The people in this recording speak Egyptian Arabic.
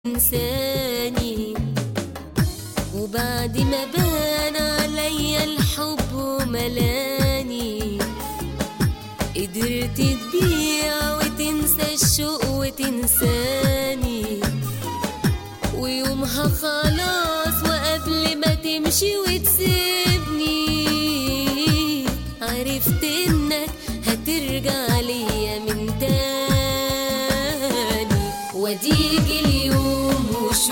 تنساني وبعد ما بان عليا الحب وملاني قدرت تبيع وتنسى الشوق وتنساني ويومها خلاص وقبل ما تمشي وتسيبني عرفت انك هترجع ليا من تاني وديجي